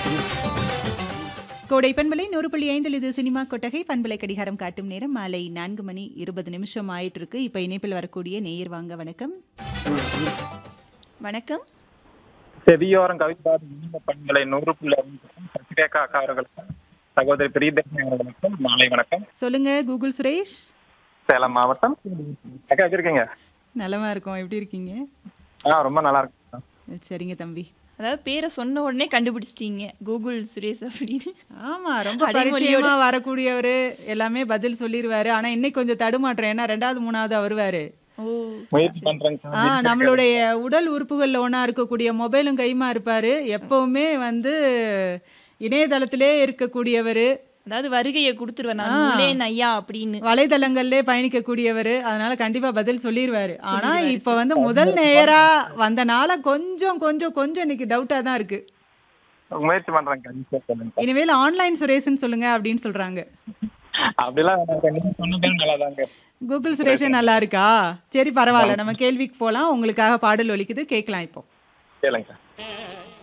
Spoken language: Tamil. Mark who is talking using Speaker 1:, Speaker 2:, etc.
Speaker 1: கோடை பண்பலை நூறு புள்ளி ஐந்தில் இது சினிமா கொட்டகை பண்பலை கடிகாரம் காட்டும் நேரம் மாலை நான்கு மணி இருபது நிமிஷம் ஆயிட்டு இருக்கு இப்ப இணைப்பில் வரக்கூடிய நேயர் வாங்க வணக்கம்
Speaker 2: வணக்கம்
Speaker 3: செவியோரம் கவிதார் இனிய பண்களை நூறு புள்ளி ஐந்து சசிரேகா அக்கா அவர்களுக்கும் சகோதரி பிரியதர்ஷினி அவர்களுக்கும் மாலை வணக்கம்
Speaker 1: சொல்லுங்க கூகுள் சுரேஷ்
Speaker 3: சேலம் மாவட்டம் அக்கா வச்சிருக்கீங்க
Speaker 1: நலமா இருக்கோம் எப்படி இருக்கீங்க
Speaker 3: ஆ ரொம்ப நல்லா இருக்கு
Speaker 1: சரிங்க தம்பி
Speaker 2: அதாவது பேரை சொன்ன உடனே கண்டுபிடிச்சிட்டீங்க கூகுள் சுரேஷ் அப்படின்னு
Speaker 1: ஆமா ரொம்ப
Speaker 2: அடைமொழியோட.
Speaker 1: பரிச்சயமா வரக்கூடியவர் எல்லாமே பதில் சொல்லிடுவாரு ஆனா இன்னைக்கு கொஞ்சம் தடுமாற்றம் ஏன்னா ரெண்டாவது மூணாவது வருவாரு
Speaker 2: ஓ
Speaker 3: முயற்சி பண்றேங்க
Speaker 1: ஆ நம்மளுடைய உடல் உறுப்புகள்ல ஒண்ணா இருக்கக்கூடிய மொபைலும் கைமா இருப்பாரு எப்பவுமே வந்து இணையதளத்திலே இருக்கக்கூடியவர்
Speaker 2: அதாவது வருகையை கொடுத்துருவேன் நான் உள்ளேன் ஐயா அப்படின்னு
Speaker 1: வலைதளங்கள்லே பயணிக்கக்கூடியவர் அதனால கண்டிப்பா பதில் சொல்லிடுவாரு ஆனா இப்ப வந்து முதல் நேரா வந்தனால கொஞ்சம் கொஞ்சம் கொஞ்சம் இன்னைக்கு டவுட்டா தான் இருக்கு
Speaker 3: முயற்சி பண்றேங்க ஈஸியா சொல்லுங்க
Speaker 1: இனிமேல் ஆன்லைன் சுரேஷ்னு சொல்லுங்க அப்படின்னு சொல்றாங்க
Speaker 3: அப்படிலாம் வேணாங்க. நீங்க சொன்னதே நல்லா தாங்க
Speaker 1: கூகுள் சுரேஷே நல்லா இருக்கா சரி பரவாயில்ல நம்ம கேள்விக்கு போலாம் உங்களுக்காக பாடல் ஒலிக்குது கேட்கலாம் இப்போ
Speaker 3: கேளுங்க